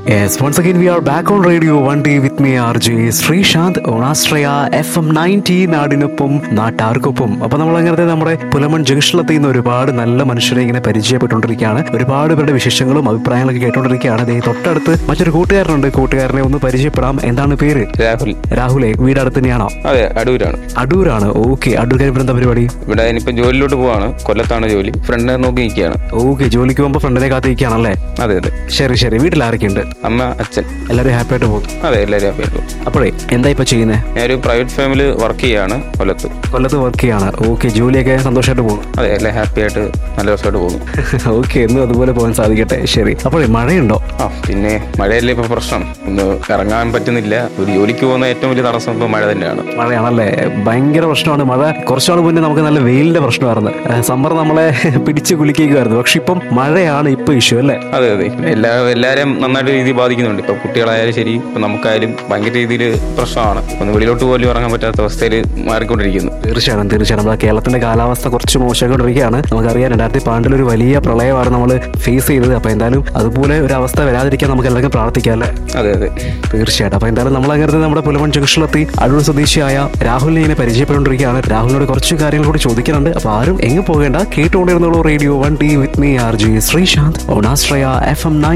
Yes, once again we are back on radio one day with me RJ Sreesanth ഓണാശ്രയ F M ninety നാടിനൊപ്പം നാട്ടാർക്കൊപ്പം അപ്പൊ നമ്മൾ അങ്ങനത്തെ നമ്മുടെ പുലമൺ ജംഗ്ഷനിലെത്തി ഇന്ന് ഒരുപാട് നല്ല മനുഷ്യരെ ഇങ്ങനെ പരിചയപ്പെട്ടുകൊണ്ടിരിക്കുകയാണ് ഒരുപാട് പേരുടെ വിശേഷങ്ങളും അഭിപ്രായങ്ങളൊക്കെ കേട്ടോണ്ടിരിക്കുകയാണ് ദേ തൊട്ടടുത്ത് മറ്റൊരു കൂട്ടുകാരനുണ്ട് കൂട്ടുകാരനെ ഒന്ന് പരിചയപ്പെടാം എന്താണ് പേര് രാഹുൽ രാഹുലെ വീട് അടുത്ത് തന്നെയാണോ അതെ അടൂരാണ് അടൂരാണ് ഓക്കെ അടൂർക്കാർ ഇവിടെ എന്താ പരിപാടി ഇവിടെ ഇനിയിപ്പം ജോലിയിലോട്ട് പോവാണ് കൊല്ലത്താണ് ജോലി ഫ്രണ്ടിനെ നോക്കി നിൽക്കുകയാണ് ഓക്കെ ജോലിക്ക് പോകുമ്പോൾ ഫ്രണ്ടിനെ കാത്തിരിക്കുകയാണല്ലേ അതെ അതെ ശരി ശരി വീട്ടിൽ ആരൊക്കെയുണ്ട് അമ്മ അച്ഛൻ എല്ലാവരും ഹാപ്പി ആയിട്ട് പോകും അതെ എല്ലാവരും ഹാപ്പിയായിട്ട് അപ്പോഴേ എന്താ ഇപ്പൊ ചെയ്യുന്നത് ഞാനൊരു പ്രൈവറ്റ് ഫാമിലി വർക്ക് ചെയ്യാണ് കൊല്ലത്ത് കൊല്ലത്ത് വർക്ക് ചെയ്യാണ് ഓക്കെ ജോലിയൊക്കെ സന്തോഷമായിട്ട് പോകും അതെ എല്ലാം ഹാപ്പി ആയിട്ട് നല്ല ദിവസമായിട്ട് പോകുന്നു ഓക്കെ എന്നും അതുപോലെ പോകാൻ സാധിക്കട്ടെ ശരി അപ്പോഴേ മഴയുണ്ടോ ആ പിന്നെ മഴയല്ലേ ഇപ്പൊ പ്രശ്നം ഒന്ന് ഇറങ്ങാൻ പറ്റുന്നില്ല ഒരു ജോലിക്ക് പോകുന്ന ഏറ്റവും വലിയ തടസ്സം ഇപ്പൊ മഴ തന്നെയാണ് മഴയാണല്ലേ ഭയങ്കര പ്രശ്നമാണ് മഴ കുറച്ചാൾ മുന്നേ നമുക്ക് നല്ല വെയിലിന്റെ പ്രശ്നമായിരുന്നു സമ്മർ നമ്മളെ പിടിച്ച് കുലിക്കുകയായിരുന്നു പക്ഷെ ഇപ്പം മഴയാണ് ഇപ്പൊ ഇഷ്യൂ അല്ലേ അതെ അതെ എല്ലാ എല്ലാവരും നന്നായിട്ട് രീതി ബാധിക്കുന്നുണ്ട് ഇപ്പൊ കുട്ടികളായാലും ശരി ഇപ്പൊ നമുക്കായാലും ഭയങ്കര രീതിയിൽ പ്രശ്നമാണ് ഒന്ന് വെളിയിലോട്ട് പോലും ഇറങ്ങാൻ പറ്റാത്ത അവസ്ഥയിൽ മാറിക്കൊണ്ടിരിക്കുന്നു തീർച്ചയായും തീർച്ചയായും നമ്മുടെ കേരളത്തിന്റെ കാലാവസ്ഥ കുറച്ച് മോശമായിക്കൊണ്ടിരിക്കുകയാണ് നമുക്കറിയാം രണ്ടായിരത്തി പന്ത്രണ്ടിൽ ഒരു വലിയ പ്രളയമാണ് നമ്മൾ ഫേസ് ചെയ്തത് അപ്പൊ എന്തായാലും അതുപോലെ ഒരു അവസ്ഥ വരാതിരിക്കാൻ നമുക്ക് എല്ലാവർക്കും പ്രാർത്ഥിക്കാം അല്ലേ അതെ അതെ തീർച്ചയായിട്ടും അപ്പൊ എന്തായാലും നമ്മൾ അങ്ങനത്തെ നമ്മുടെ പുലമൺ ജംഗ്ഷനിലെത്തി അടൂർ സ്വദേശിയായ രാഹുലിനെ ഇങ്ങനെ പരിചയപ്പെട്ടുകൊണ്ടിരിക്കുകയാണ് രാഹുലിനോട് കുറച്ച് കാര്യങ്ങൾ കൂടി ചോദിക്കാനുണ്ട് അപ്പൊ ആരും എങ്ങും പോകേണ്ട കേട്ടുകൊണ്ടിരുന്നുള്ളൂ റേഡിയോ വൺ ടി with me R J Sreesanth ഓണാശ്രയ എഫ് എം